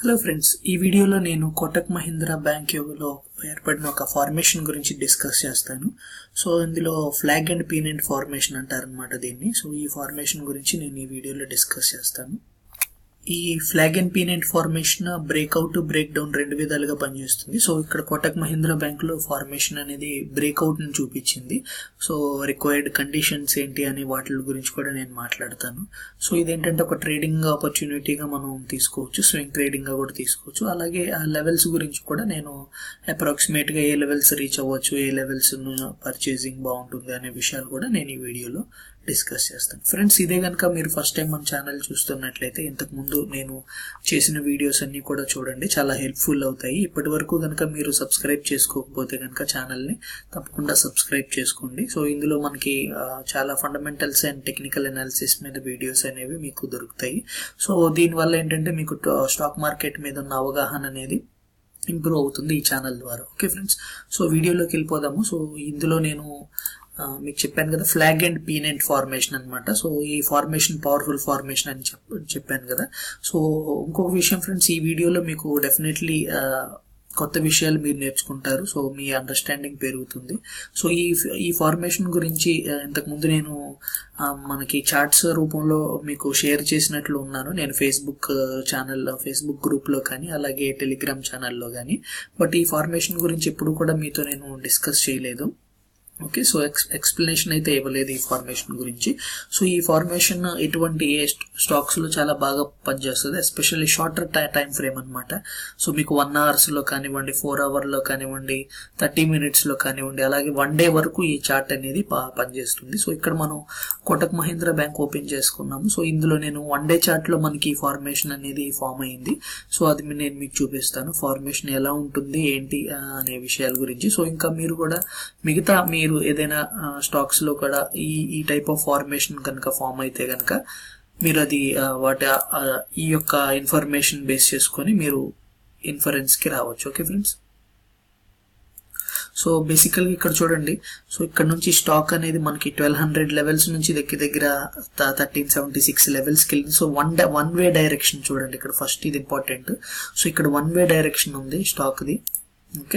hello friends ఈ వీడియోలో నేను కోటక్ మహీంద్రా బ్యాంక్ లో ఏర్పడిన ఒక ఫార్మేషన్ గురించి డిస్కస్ చేస్తాను సో ఇందులో ఫ్లాగ్ అండ్ పీనెంట్ ఫార్మేషన్ అంటారనమాట దీన్ని సో ఈ ఫార్మేషన్ గురించి నేను ఈ వీడియోలో డిస్కస్ చేస్తాను ఈ flag and pennant formation breakout break down రెండు విధాలుగా పనిచేస్తుంది సో ఇక్కడ కోటక్ మహీంద్రా బ్యాంక్ లో ఫార్మేషన్ అనేది బ్రేక్అవుట్ ని చూపించింది సో రిక్వైర్డ్ కండిషన్స్ ఏంటి అనే వాటి గురించి కూడా నేను మాట్లాడతాను సో ఇదేంటంటే ఒక ట్రేడింగ్ ఆపర్చునిటీగా మనం తీసుకోవచ్చు స్వింగ్ ట్రేడింగ్ గా కూడా తీసుకోవచ్చు అలాగే ఆ లెవెల్స్ గురించి కూడా నేను అప్రాక్సిమేట్ గా ఏ లెవెల్స్ రీచ్ అవ్వచ్చు ఏ లెవెల్స్ పర్చేసింగ్ బాగుంటుంది అనే విషయాలు కూడా నేను ఈ వీడియోలో డిస్కస్ చేస్తాను ఫ్రెండ్స్ ఇదే కనుక మీరు ఫస్ట్ టైం మన ఛానల్ చూస్తున్నట్లయితే ఇంతకు ముందు నేను చేసిన వీడియోస్ అన్ని కూడా చూడండి చాలా హెల్ప్ఫుల్ అవుతాయి ఇప్పటి వరకు కనుక మీరు సబ్స్క్రైబ్ చేసుకోకపోతే కనుక ఛానల్ని తప్పకుండా సబ్స్క్రైబ్ చేసుకోండి సో ఇందులో మనకి చాలా ఫండమెంటల్స్ అండ్ టెక్నికల్ అనాలిసిస్ మీద వీడియోస్ అనేవి మీకు దొరుకుతాయి సో దీనివల్ల ఏంటంటే మీకు స్టాక్ మార్కెట్ మీద ఉన్న అవగాహన అనేది ఇంప్రూవ్ అవుతుంది ఈ ఛానల్ ద్వారా ఓకే ఫ్రెండ్స్ సో వీడియోలోకి వెళ్ళిపోదాము సో ఇందులో నేను మీకు చెప్పాను కదా ఫ్లాగ్ అండ్ పీనెంట్ ఫార్మేషన్ అనమాట సో ఈ ఫార్మేషన్ పవర్ఫుల్ ఫార్మేషన్ అని చెప్పాను కదా సో ఇంకొక విషయం ఫ్రెండ్స్ ఈ వీడియోలో మీకు డెఫినెట్లీ కొత్త విషయాలు మీరు నేర్చుకుంటారు సో మీ అండర్స్టాండింగ్ పెరుగుతుంది సో ఈ ఈ ఫార్మేషన్ గురించి ఇంతకు ముందు నేను మనకి చార్ట్స్ రూపంలో మీకు షేర్ చేసినట్లు ఉన్నాను నేను ఫేస్బుక్ ఛానల్లో ఫేస్బుక్ గ్రూప్లో కానీ అలాగే టెలిగ్రామ్ ఛానల్లో కానీ బట్ ఈ ఫార్మేషన్ గురించి ఎప్పుడు కూడా మీతో నేను డిస్కస్ చేయలేదు ఓకే సో ఎక్స్ ఎక్స్ప్లెనేషన్ అయితే ఇవ్వలేదు ఈ ఫార్మేషన్ గురించి సో ఈ ఫార్మేషన్ ఎటువంటి స్టాక్స్ లో చాలా బాగా పనిచేస్తుంది ఎస్పెషల్లీ షార్టర్ టైం ఫ్రేమ్ అనమాట సో మీకు వన్ అవర్స్ లో కానివ్వండి ఫోర్ అవర్ లో కానివ్వండి థర్టీ మినిట్స్ లో కానివ్వండి అలాగే వన్ డే వరకు ఈ చార్ట్ అనేది పనిచేస్తుంది సో ఇక్కడ మనం కోటక్ మహీంద్రా బ్యాంక్ ఓపెన్ చేసుకున్నాము సో ఇందులో నేను వన్ డే చార్ట్ లో మనకి ఈ ఫార్మేషన్ అనేది ఫామ్ అయింది సో అది నేను మీకు చూపిస్తాను ఫార్మేషన్ ఎలా ఉంటుంది ఏంటి అనే విషయాల గురించి సో ఇంకా మీరు కూడా మిగతా మీరు ఏదైనా స్టాక్స్ లో కూడా ఈ ఈ టైప్ ఆఫ్ ఫార్మేషన్ కనుక ఫామ్ అయితే కనుక మీరు అది వాటి ఈ యొక్క ఇన్ఫర్మేషన్ బేస్ చేసుకొని మీరు ఇన్ఫరెన్స్ కి రావచ్చు ఓకే ఫ్రెండ్స్ సో బేసికల్గా ఇక్కడ చూడండి సో ఇక్కడ నుంచి స్టాక్ అనేది మనకి ట్వెల్వ్ హండ్రెడ్ లెవెల్స్ నుంచి దగ్గర దగ్గర థర్టీన్ సెవెంటీ సిక్స్ లెవెల్స్కి వెళ్ళింది so one one way direction చూడండి ఇక్కడ ఫస్ట్ ఇది ఇంపార్టెంట్ సో ఇక్కడ వన్ వే డైరెక్షన్ ఉంది స్టాక్ది ఓకే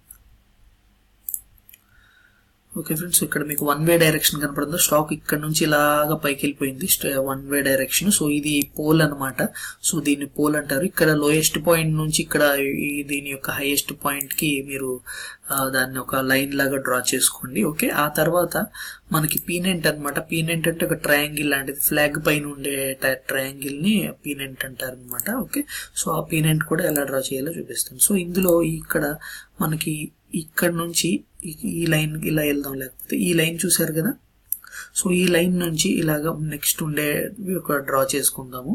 ఓకే ఫ్రెండ్స్ ఇక్కడ మీకు వన్ వే డైరెక్షన్ కనపడుతుంది స్టాక్ ఇక్కడ నుంచి ఇలాగా పైకి వెళ్ళిపోయింది వన్ వే డైరెక్షన్ సో ఇది పోల్ అనమాట సో దీన్ని పోల్ అంటారు ఇక్కడ లోయెస్ట్ పాయింట్ నుంచి ఇక్కడ దీని యొక్క హైయెస్ట్ పాయింట్ కి మీరు దాన్ని ఒక లైన్ లాగా డ్రా చేసుకోండి ఓకే ఆ తర్వాత మనకి పీనెంట్ అనమాట పీనెంట్ అంటే ఒక ట్రయాంగిల్ లాంటిది ఫ్లాగ్ పైన ఉండే ట్రయాంగిల్ ని పీనెంట్ అంటారు అనమాట ఓకే సో ఆ పీనెంట్ కూడా ఎలా డ్రా చేయాలో చూపిస్తాను సో ఇందులో ఇక్కడ మనకి ఇక్కడ నుంచి ఈ లైన్ ఇలా వెళ్దాం లేకపోతే ఈ లైన్ చూసారు కదా సో ఈ లైన్ నుంచి ఇలాగ నెక్స్ట్ ఉండే ఒక డ్రా చేసుకుందాము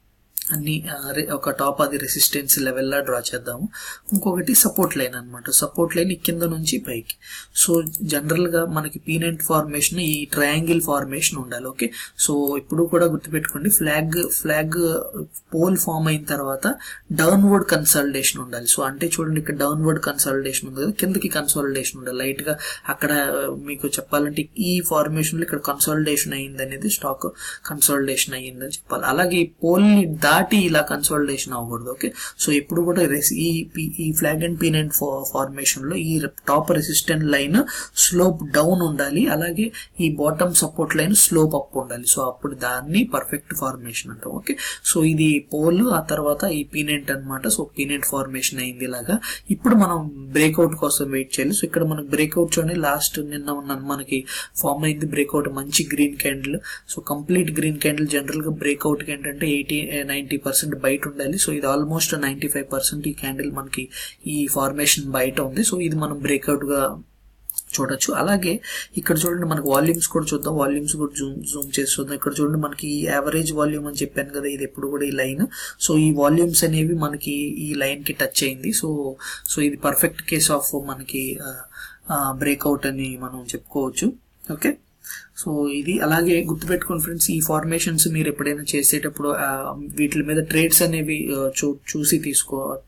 అన్ని ఒక టాప్ అది రెసిస్టెన్స్ లెవెల్లా డ్రా చేద్దాము ఇంకొకటి సపోర్ట్ లైన్ అనమాట సపోర్ట్ లైన్ కింద నుంచి పైకి సో జనరల్ గా మనకి పీనెంట్ ఫార్మేషన్ ఈ ట్రయాంగిల్ ఫార్మేషన్ ఉండాలి ఓకే సో ఇప్పుడు కూడా గుర్తుపెట్టుకోండి ఫ్లాగ్ ఫ్లాగ్ పోల్ ఫామ్ అయిన తర్వాత డౌన్వర్డ్ కన్సల్టేషన్ ఉండాలి సో అంటే చూడండి ఇక్కడ డౌన్వర్డ్ కన్సల్టేషన్ ఉంది కదా కిందకి కన్సల్టేషన్ ఉండాలి లైట్ గా అక్కడ మీకు చెప్పాలంటే ఈ ఫార్మేషన్ లో ఇక్కడ కన్సల్టేషన్ అయ్యింది అనేది స్టాక్ కన్సల్టేషన్ అయ్యిందని చెప్పాలి అలాగే ఈ పోల్ ని దాటి ఇలా కన్సల్టేషన్ అవ్వకూడదు ఓకే సో ఇప్పుడు కూడా ఈ ఈ ఫ్లాగ్ అండ్ పీనెంట్ ఫార్మేషన్ లో ఈ top resistant line slope down ఉండాలి అలాగే ఈ bottom support line slope up ఉండాలి సో అప్పుడు దాన్ని పర్ఫెక్ట్ ఫార్మేషన్ అంటాం ఓకే సో ఇది పోల్ ఆ తర్వాత ఈ పీనెంట్ అనమాట సో పీనెంట్ ఫార్మేషన్ అయింది ఇలాగా ఇప్పుడు మనం బ్రేక్అవుట్ కోసం వెయిట్ చేయాలి సో ఇక్కడ మనకి బ్రేక్అవుట్ చూడండి లాస్ట్ నిన్న ఉన్న మనకి ఫామ్ అయింది బ్రేక్అవుట్ మంచి green candle so complete green candle general గా బ్రేక్అవుట్ ఏంటంటే ఎయిటీ నైన్టీ పర్సెంట్ బయట ఉండాలి సో ఇది ఆల్మోస్ట్ నైన్టీ ఫైవ్ పర్సెంట్ ఈ క్యాండిల్ మనకి ఈ ఫార్మేషన్ బయట ఉంది సో ఇది మనం బ్రేక్అవుట్ గా చూడొచ్చు అలాగే ఇక్కడ చూడండి మనకి వాల్యూమ్స్ కూడా చూద్దాం వాల్యూమ్స్ కూడా జూమ్ జూమ్ చేసి చూద్దాం ఇక్కడ చూడండి మనకి యావరేజ్ వాల్యూమ్ అని చెప్పాను కదా ఇది ఎప్పుడు కూడా ఈ లైన్ సో ఈ వాల్యూమ్స్ అనేవి మనకి ఈ లైన్ కి టచ్ అయింది సో సో ఇది పర్ఫెక్ట్ కేస్ ఆఫ్ మనకి బ్రేక్అవుట్ అని మనం చెప్పుకోవచ్చు ఓకే సో ఇది అలాగే గుర్తుపెట్టుకోండి ఫ్రెండ్స్ ఈ ఫార్మేషన్స్ మీరు ఎప్పుడైనా చేసేటప్పుడు వీటి మీద ట్రేడ్స్ అనేవి చూ చూసి తీసుకో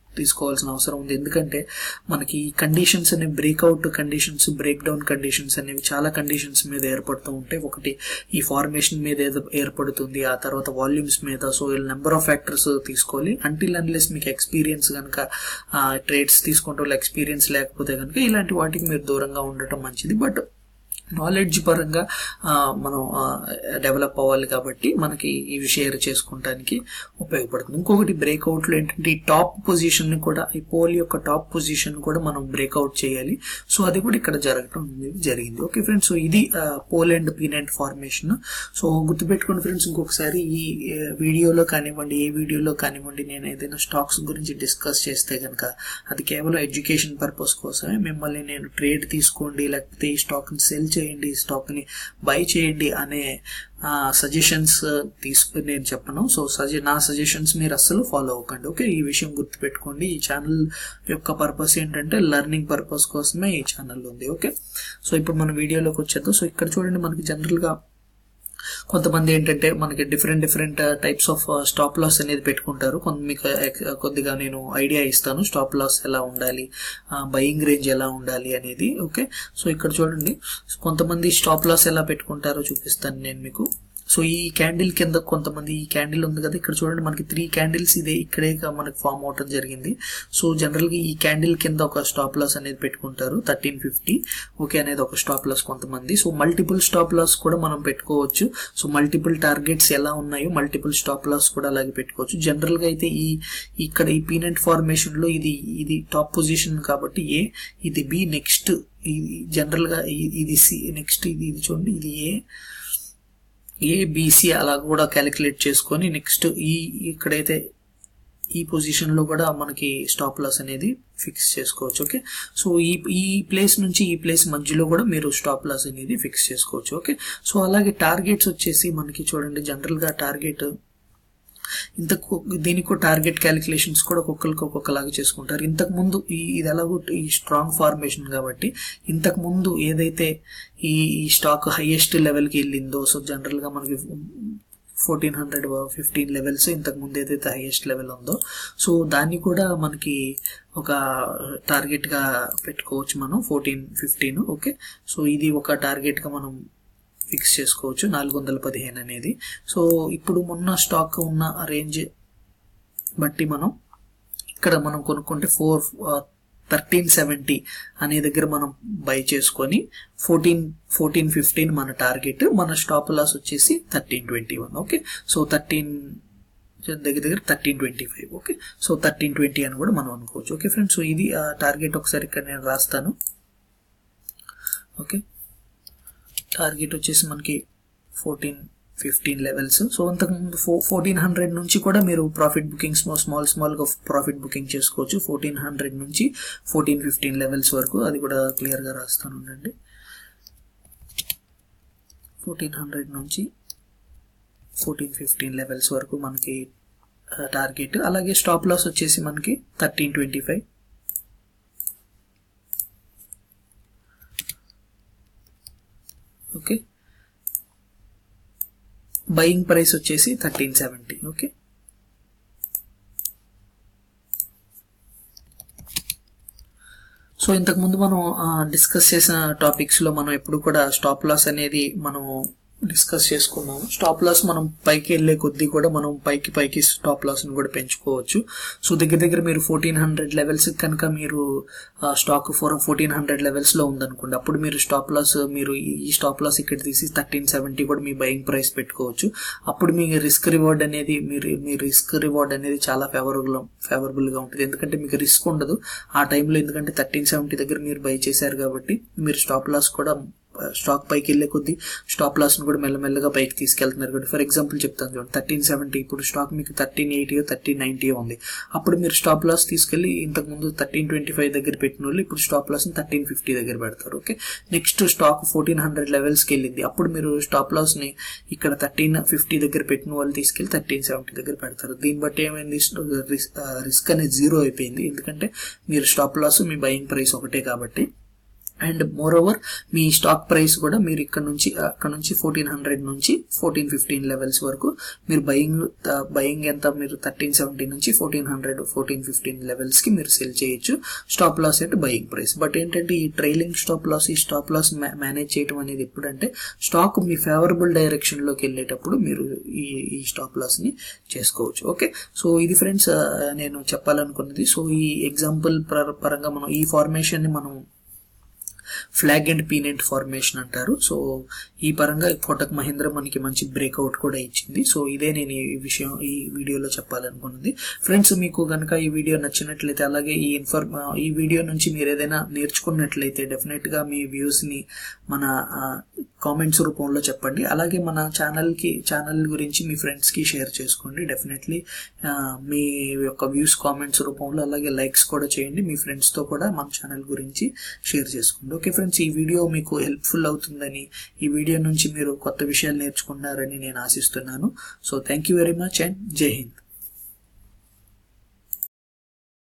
తీసుకోవాల్సిన అవసరం ఉంది ఎందుకంటే మనకి ఈ కండిషన్స్ అనే breakout conditions break down conditions అనేవి చాలా కండిషన్స్ మీద ఏర్పడుతూ ఉంటాయి ఒకటి ఈ ఫార్మేషన్ మీద ఏదో ఏర్పడుతుంది ఆ తర్వాత వాల్యూమ్స్ మీద సో నెంబర్ ఆఫ్ ఫ్యాక్టర్స్ తీసుకోవాలి అంటిల్ అన్లెస్ మీకు ఎక్స్పీరియన్స్ కనుక ట్రేడ్స్ తీసుకుంటే వాళ్ళు ఎక్స్పీరియన్స్ లేకపోతే కనుక ఇలాంటి వాటికి మీరు దూరంగా ఉండటం మంచిది బట్ నాలెడ్జ్ పరంగా ఆ, మనం డెవలప్ అవ్వాలి కాబట్టి మనకి ఇవి షేర్ చేసుకోవడానికి ఉపయోగపడుతుంది ఇంకొకటి బ్రేక్అవుట్లో ఏంటంటే ఈ టాప్ పొజిషన్ కూడా ఈ పోల్ యొక్క టాప్ పొజిషన్ కూడా మనం బ్రేక్అవుట్ చేయాలి సో అది కూడా ఇక్కడ జరగడం అనేది జరిగింది ఓకే ఫ్రెండ్స్ సో ఇది pole and pennant formation so గుర్తుపెట్టుకోండి ఫ్రెండ్స్ ఇంకొకసారి ఈ ఆ, వీడియోలో కానివ్వండి ఏ వీడియోలో కానివ్వండి నేను ఏదైనా స్టాక్స్ గురించి డిస్కస్ చేస్తే కనుక అది కేవలం ఎడ్యుకేషన్ పర్పస్ కోసమే మిమ్మల్ని నేను ట్రేడ్ తీసుకోండి లేకపోతే ఈ స్టాక్ ని సెల్ చేయండి ఈ స్టాక్ ని బై చేయండి అనే సజెషన్స్ తీసుకుని నేను చెప్పను సో సజె నా సజెషన్స్ మీరు అస్సలు ఫాలో అవ్వకండి ఓకే ఈ విషయం గుర్తుపెట్టుకోండి ఈ ఛానల్ యొక్క పర్పస్ ఏంటంటే లెర్నింగ్ పర్పస్ కోసమే ఈ ఛానల్ ఉంది ఓకే సో ఇప్పుడు మన వీడియోలోకి వచ్చేద్దాం సో ఇక్కడ చూడండి మనకి జనరల్ గా కొంతమంది ఏంటంటే మనకి different different types of stop loss అనేది పెట్టుకుంటారు కొంత మీకు ఎక్- కొద్దిగా నేను ఐడియా ఇస్తాను స్టాప్ లాస్ ఎలా ఉండాలి బయింగ్ రేంజ్ ఎలా ఉండాలి అనేది ఓకే సో ఇక్కడ చూడండి కొంతమంది స్టాప్ లాస్ ఎలా పెట్టుకుంటారో చూపిస్తాను నేను మీకు సో ఈ క్యాండిల్ కింద కొంతమంది ఈ క్యాండిల్ ఉంది కదా ఇక్కడ చూడండి మనకి త్రీ క్యాండిల్స్ ఇదే ఇక్కడే మనకి ఫామ్ అవటం జరిగింది సో జనరల్ గా ఈ క్యాండిల్ కింద ఒక స్టాప్ లాస్ అనేది పెట్టుకుంటారు థర్టీన్ ఫిఫ్టీ ఓకే అనేది ఒక స్టాప్ లాస్ కొంతమంది సో మల్టిపుల్ స్టాప్ లాస్ కూడా మనం పెట్టుకోవచ్చు సో మల్టిపుల్ టార్గెట్స్ ఎలా ఉన్నాయో మల్టిపుల్ స్టాప్ లాస్ కూడా అలాగే పెట్టుకోవచ్చు జనరల్ గా అయితే ఈ ఇక్కడ ఈ పీనెంట్ ఫార్మేషన్ లో ఇది ఇది టాప్ పొజిషన్ కాబట్టి ఏ ఇది బి నెక్స్ట్ ఇది జనరల్ గా ఇ- ఇది సి నెక్స్ట్ ఇది ఇది చూడండి ఇది ఏ ఏ బీసీ అలా కూడా క్యాలిక్యులేట్ చేసుకొని నెక్స్ట్ ఈ ఇక్కడైతే ఈ పొజిషన్ లో కూడా మనకి స్టాప్ లాస్ అనేది ఫిక్స్ చేసుకోవచ్చు ఓకే సో ఈ ఈ ప్లేస్ నుంచి ఈ ప్లేస్ మధ్యలో కూడా మీరు స్టాప్ లాస్ అనేది ఫిక్స్ చేసుకోవచ్చు ఓకే సో అలాగే టార్గెట్స్ వచ్చేసి మనకి చూడండి జనరల్ గా టార్గెట్ ఇంత దీనికి టార్గెట్ క్యాలిక్యులేషన్స్ కూడా ఒక్కొక్కరికి ఒక్కొక్కలాగా చేసుకుంటారు ఇంతకు ముందు ఈ ఇది ఎలాగో ఈ స్ట్రాంగ్ ఫార్మేషన్ కాబట్టి ఇంతకు ముందు ఏదైతే ఈ ఈ స్టాక్ హైయెస్ట్ లెవెల్కి వెళ్ళిందో సో జనరల్ గా మనకి ఫోర్టీన్ హండ్రెడ్ ఫిఫ్టీన్ లెవెల్స్ ఇంతకు ముందు ఏదైతే హైయెస్ట్ లెవెల్ ఉందో సో దాన్ని కూడా మనకి ఒక టార్గెట్ గా పెట్టుకోవచ్చు మనం ఫోర్టీన్ ఫిఫ్టీన్ ఓకే సో ఇది ఒక టార్గెట్ గా మనం ఫిక్స్ చేసుకోవచ్చు నాలుగు వందల పదిహేను అనేది సో ఇప్పుడు మొన్న స్టాక్ ఉన్న రేంజ్ బట్టి మనం ఇక్కడ మనం కొనుక్కుంటే ఫోర్ థర్టీన్ సెవెంటీ అనే దగ్గర మనం బై చేసుకొని ఫోర్టీన్ ఫోర్టీన్ ఫిఫ్టీన్ మన టార్గెట్ మన స్టాప్ లాస్ వచ్చేసి thirteen twenty one okay so thirteen దగ్గర దగ్గర thirteen twenty five okay so thirteen twenty అని కూడా మనం అనుకోవచ్చు ఓకే ఫ్రెండ్స్ సో ఇది టార్గెట్ ఒకసారి ఇక్కడ నేను రాస్తాను ఓకే టార్గెట్ వచ్చేసి మనకి ఫోర్టీన్ ఫిఫ్టీన్ లెవెల్స్ సో అంతకుముందు ఫో ఫోర్టీన్ హండ్రెడ్ నుంచి కూడా మీరు ప్రాఫిట్ బుకింగ్ స్మాల్ స్మాల్ స్మాల్గా ప్రాఫిట్ బుకింగ్ చేసుకోవచ్చు ఫోర్టీన్ హండ్రెడ్ నుంచి ఫోర్టీన్ ఫిఫ్టీన్ లెవెల్స్ వరకు అది కూడా క్లియర్గా రాస్తాను ఉండండి ఫోర్టీన్ హండ్రెడ్ నుంచి ఫోర్టీన్ ఫిఫ్టీన్ లెవెల్స్ వరకు మనకి టార్గెట్ అలాగే స్టాప్ లాస్ వచ్చేసి మనకి thirteen twenty five okay buying price వచ్చేసి థర్టీన్ సెవెంటీ ఓకే సో ఇంతకు ముందు మనం డిస్కస్ చేసిన టాపిక్స్ లో మనం ఎప్పుడు కూడా స్టాప్ లాస్ అనేది మనం డిస్కస్ చేసుకున్నాము స్టాప్ లాస్ మనం పైకి వెళ్లే కొద్దీ కూడా మనం పైకి పైకి స్టాప్ లాస్ ని కూడా పెంచుకోవచ్చు సో దగ్గర దగ్గర మీరు ఫోర్టీన్ హండ్రెడ్ లెవెల్స్ కనుక మీరు stock four fourteen hundred levels లో ఉందనుకోండి అప్పుడు మీరు స్టాప్ లాస్ మీరు ఈ స్టాప్ లాస్ ఇక్కడ తీసి థర్టీన్ సెవెంటీ కూడా మీ బయింగ్ ప్రైస్ పెట్టుకోవచ్చు అప్పుడు మీ రిస్క్ రివార్డ్ అనేది మీరు మీ రిస్క్ రివార్డ్ అనేది చాలా ఫేవరబుల్ ఫేవరబుల్ గా ఉంటుంది ఎందుకంటే మీకు రిస్క్ ఉండదు ఆ టైంలో ఎందుకంటే థర్టీన్ సెవెంటీ దగ్గర మీరు బై చేశారు కాబట్టి మీరు స్టాప్ లాస్ కూడా స్టాక్ పైకి వెళ్లే కొద్దీ స్టాప్ లాస్ ను కూడా మెల్లమెల్లగా పైకి తీసుకెళ్తున్నారు కాబట్టి ఫర్ ఎగ్జాంపుల్ చెప్తాను చూడండి థర్టీన్ సెవెంటీ ఇప్పుడు స్టాక్ మీకు థర్టీన్ ఎయిటీ థర్టీన్ నైన్టీ ఉంది అప్పుడు మీరు స్టాప్ లాస్ తీసుకెళ్లి ఇంతకు ముందు థర్టీన్ ట్వంటీ ఫైవ్ దగ్గర పెట్టిన వాళ్ళు ఇప్పుడు స్టాప్ లాస్ ని థర్టీన్ ఫిఫ్టీ దగ్గర పెడతారు okay next stock fourteen hundred levels కి వెళ్ళింది అప్పుడు మీరు స్టాప్ లాస్ ని ఇక్కడ థర్టీన్ ఫిఫ్టీ దగ్గర పెట్టిన వాళ్ళు తీసుకెళ్లి థర్టీన్ సెవెంటీ దగ్గర పెడతారు దీన్ని బట్టి ఏమైంది రిస్క్ అనేది జీరో అయిపోయింది ఎందుకంటే మీరు స్టాప్ లాస్ మీ బయింగ్ ప్రైస్ ఒకటే కాబట్టి అండ్ మోర్ ఓవర్ మీ స్టాక్ ప్రైస్ కూడా మీరు ఇక్కడ నుంచి అక్కడ నుంచి ఫోర్టీన్ హండ్రెడ్ నుంచి ఫోర్టీన్ ఫిఫ్టీన్ లెవెల్స్ వరకు మీరు బయింగ్ బయింగ్ ఎంత మీరు థర్టీన్ సెవెంటీ నుంచి fourteen hundred fourteen fifteen levels కి మీరు సెల్ చేయొచ్చు స్టాప్ లాస్ అంటే బయింగ్ ప్రైస్ బట్ ఏంటంటే ఈ ట్రైలింగ్ స్టాప్ లాస్ ఈ స్టాప్ లాస్ మేనేజ్ చేయడం అనేది ఎప్పుడంటే స్టాక్ మీ ఫేవరబుల్ డైరెక్షన్ లోకి వెళ్ళేటప్పుడు మీరు ఈ ఈ స్టాప్ లాస్ ని చేసుకోవచ్చు ఓకే సో ఇది ఫ్రెండ్స్ నేను చెప్పాలనుకున్నది సో ఈ ఎగ్జాంపుల్ పరంగా మనం ఈ ఫార్మేషన్ ని మనం ఫ్లాగ్ అండ్ పీనెంట్ ఫార్మేషన్ అంటారు సో ఈ పరంగా కోటక్ మహేంద్ర మనకి మంచి బ్రేక్అవుట్ కూడా ఇచ్చింది సో ఇదే నేను ఈ విషయం ఈ వీడియోలో చెప్పాలనుకున్నది ఫ్రెండ్స్ మీకు కనుక ఈ వీడియో నచ్చినట్లయితే అలాగే ఈ ఇన్ఫర్మ్ ఈ వీడియో నుంచి మీరు ఏదైనా నేర్చుకున్నట్లయితే డెఫినెట్ గా మీ వ్యూస్ ని మన కామెంట్స్ రూపంలో చెప్పండి అలాగే మన ఛానల్ కి ఛానల్ గురించి మీ ఫ్రెండ్స్ కి షేర్ చేసుకోండి డెఫినెట్లీ మీ యొక్క వ్యూస్ కామెంట్స్ రూపంలో అలాగే లైక్స్ కూడా చేయండి మీ ఫ్రెండ్స్ తో కూడా మన ఛానల్ గురించి షేర్ చేసుకోండి ఓకే ఫ్రెండ్స్ ఈ వీడియో మీకు హెల్ప్ఫుల్ అవుతుందని ఈ వీడియో నుంచి మీరు కొత్త విషయాలు నేర్చుకున్నారని నేను ఆశిస్తున్నాను so thank you very much and Jai Hind